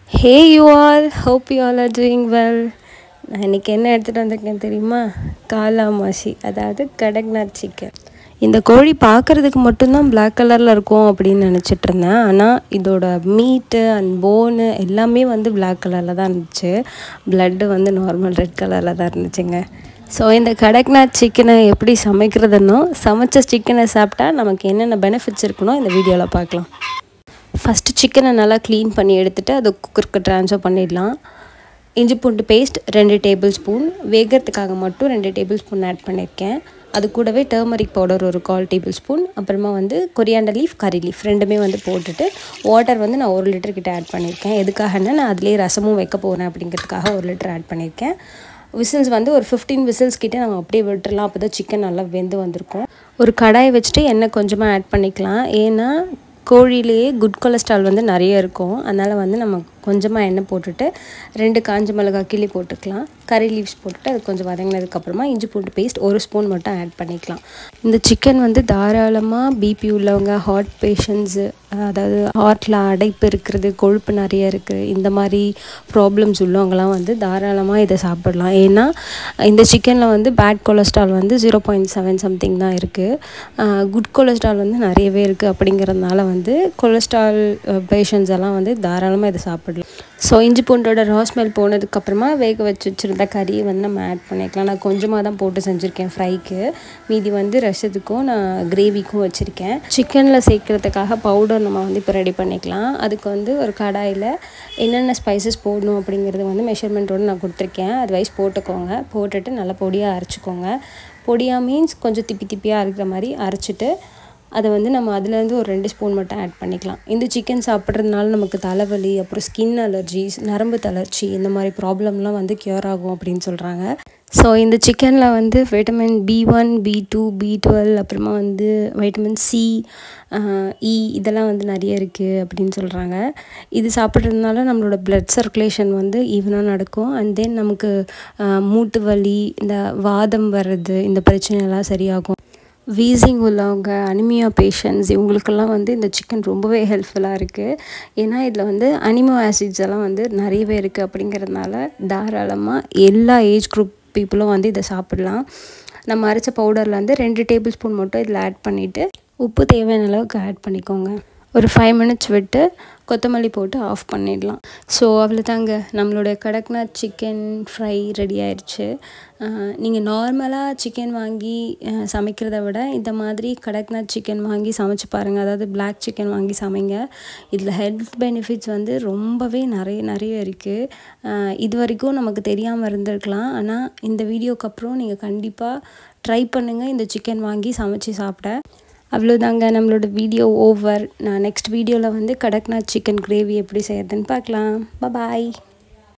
hey you all hope you all are doing well நான் இன்றைக்கி என்ன எடுத்துகிட்டு வந்திருக்கேன் தெரியுமா காலாமாசி அதாவது கடக்நாத் சிக்கன் இந்த கோழி பார்க்குறதுக்கு மட்டும்தான் Black கலரில் இருக்கும் அப்படின்னு நினச்சிட்டு இருந்தேன் ஆனால் இதோட மீட்டு அண்ட் போனு எல்லாமே வந்து Black கலரில் தான் இருந்துச்சு பிளட்டு வந்து நார்மல் ரெட் கலரில் தான் இருந்துச்சுங்க ஸோ இந்த கடக்நாத் சிக்கனை எப்படி சமைக்கிறதுன்னோ சமைச்ச சிக்கனை சாப்பிட்டா நமக்கு என்னென்ன பெனிஃபிட்ஸ் இருக்கணும் இந்த வீடியோவில் பார்க்கலாம் ஃபஸ்ட்டு சிக்கனை நல்லா க்ளீன் பண்ணி எடுத்துகிட்டு அதை குக்கருக்கு ட்ரான்ஸ்ஃபர் பண்ணிடலாம் இஞ்சி பூண்டு பேஸ்ட் ரெண்டு டேபிள் ஸ்பூன் வேகிறதுக்காக மட்டும் ரெண்டு டேபிள் ஸ்பூன் ஆட் பண்ணியிருக்கேன் அது கூடவே டர்மரிக் பவுடர் ஒரு கால் டேபிள் ஸ்பூன் அப்புறமா வந்து கொரியாண்டர் லீஃப் கறி லீஃப் ரெண்டுமே வந்து போட்டுட்டு வாட்டர் வந்து நான் ஒரு லிட்டர் கிட்ட ஆட் பண்ணியிருக்கேன் எதுக்காகன்னா நான் அதுலேயே ரசமும் வைக்க போகிறேன் அப்படிங்கிறதுக்காக ஒரு லிட்டர் ஆட் பண்ணியிருக்கேன் விசில்ஸ் வந்து ஒரு ஃபிஃப்டீன் விசில்ஸ் கிட்டே நம்ம அப்படியே விட்டுறலாம் அப்போ தான் சிக்கன் நல்லா வெந்து வந்திருக்கும் ஒரு கடாயை வச்சுட்டு எண்ணெய் கொஞ்சமாக ஆட் பண்ணிக்கலாம் ஏன்னா கோழிலேயே குட் கொலஸ்ட்ரால் வந்து நிறைய இருக்கும் அதனால் வந்து நம்ம கொஞ்சமாக எண்ணெய் போட்டுட்டு ரெண்டு காஞ்ச மிளகாய் கிள்ளி போட்டுக்கலாம் கறி லீவ்ஸ் போட்டுட்டு அது கொஞ்சம் வதங்கினதுக்கப்புறமா இஞ்சி பூண்டு பேஸ்ட் ஒரு ஸ்பூன் மட்டும் ஆட் பண்ணிக்கலாம் இந்த சிக்கன் வந்து தாராளமாக பிபி உள்ளவங்க ஹார்ட் பேஷண்ட்ஸு அதாவது ஹார்ட்டில் அடைப்பு இருக்கிறது கொழுப்பு நிறைய இருக்குது இந்த மாதிரி ப்ராப்ளம்ஸ் உள்ளவங்கலாம் வந்து தாராளமாக இதை சாப்பிடலாம் ஏன்னா இந்த சிக்கனில் வந்து பேட் கொலஸ்ட்ரால் வந்து ஜீரோ பாயிண்ட் செவன் சம்திங் தான் இருக்குது குட் கொலஸ்ட்ரால் வந்து நிறையவே இருக்குது அப்படிங்கிறதுனால வந்து கொலஸ்ட்ரால் பேஷண்ட்ஸ் எல்லாம் வந்து தாராளமாக இதை சாப்பிடலாம் ஸோ இஞ்சி பூண்டோட ரா ஸ்மெல் போனதுக்கப்புறமா வேக வச்சு வச்சுருந்த கறியை வந்து நம்ம ஆட் பண்ணிக்கலாம் நான் கொஞ்சமாக தான் போட்டு செஞ்சுருக்கேன் ஃப்ரைக்கு மீதி வந்து ரசத்துக்கும் நான் கிரேவிக்கும் வச்சுருக்கேன் சிக்கனில் சேர்க்குறதுக்காக பவுடர் நம்ம வந்து இப்போ ரெடி பண்ணிக்கலாம் அதுக்கு வந்து ஒரு கடாயில் என்னென்ன ஸ்பைசஸ் போடணும் அப்படிங்கிறது வந்து மெஷர்மெண்ட்டோடு நான் கொடுத்துருக்கேன் அது வைஸ் போட்டுக்கோங்க போட்டுட்டு நல்லா பொடியாக அரைச்சிக்கோங்க பொடியாக மீன்ஸ் கொஞ்சம் திப்பி திப்பியாக இருக்கிற மாதிரி அரைச்சிட்டு அதை வந்து நம்ம அதுலேருந்து ஒரு ரெண்டு ஸ்பூன் மட்டும் ஆட் பண்ணிக்கலாம் இந்த சிக்கன் சாப்பிட்றதுனால நமக்கு தலைவலி அப்புறம் ஸ்கின் அலர்ஜிஸ் நரம்பு தளர்ச்சி இந்த மாதிரி ப்ராப்ளம்லாம் வந்து க்யூர் ஆகும் அப்படின்னு சொல்கிறாங்க ஸோ இந்த சிக்கனில் வந்து vitamin B one B two B twelve அப்புறமா வந்து வைட்டமின் சி இ இதெல்லாம் வந்து நிறைய இருக்குது அப்படின்னு சொல்கிறாங்க இது சாப்பிட்றதுனால நம்மளோட பிளட் சர்க்குலேஷன் வந்து ஈவனாக நடக்கும் அண்ட் தென் நமக்கு மூட்டு வலி இந்த வாதம் வர்றது இந்த பிரச்சனையெல்லாம் சரியாகும் வீசிங் உள்ளவங்க அனிமியா பேஷண்ட்ஸ் இவங்களுக்கெல்லாம் வந்து இந்த சிக்கன் ரொம்பவே ஹெல்ப்ஃபுல்லாக இருக்குது ஏன்னா இதில் வந்து அனிமோ ஆசிட்ஸ் எல்லாம் வந்து நிறையவே இருக்குது அப்படிங்கிறதுனால தாராளமாக எல்லா ஏஜ் குரூப் பீப்புளும் வந்து இதை சாப்பிடலாம் நம்ம அரைச்ச பவுடரில் வந்து ரெண்டு டேபிள் ஸ்பூன் மட்டும் இதில் ஆட் பண்ணிவிட்டு உப்பு தேவையான அளவுக்கு ஆட் பண்ணிக்கோங்க ஒரு ஃபைவ் மினிட்ஸ் விட்டு கொத்தமல்லி போட்டு ஆஃப் பண்ணிடலாம் ஸோ அவ்வளோதாங்க நம்மளோட கடக்நாத் சிக்கன் ஃப்ரை ரெடி ஆயிடுச்சு நீங்கள் நார்மலாக சிக்கன் வாங்கி சமைக்கிறத விட இந்த மாதிரி கடக்நாத் சிக்கன் வாங்கி சமைச்சு பாருங்கள் அதாவது பிளாக் சிக்கன் வாங்கி சமைங்க இதில் ஹெல்த் பெனிஃபிட்ஸ் வந்து ரொம்பவே நிறைய நிறைய இருக்குது இது வரைக்கும் நமக்கு தெரியாமல் இருந்திருக்கலாம் ஆனால் இந்த வீடியோக்கு அப்புறம் நீங்கள் கண்டிப்பாக ட்ரை பண்ணுங்கள் இந்த சிக்கன் வாங்கி சமைச்சு சாப்பிட அவ்வளோதாங்க நம்மளோட வீடியோ ஓவர் நான் நெக்ஸ்ட் வீடியோவில் வந்து கடக்நாத் சிக்கன் கிரேவி எப்படி செய்யறதுன்னு பார்க்கலாம் பாய்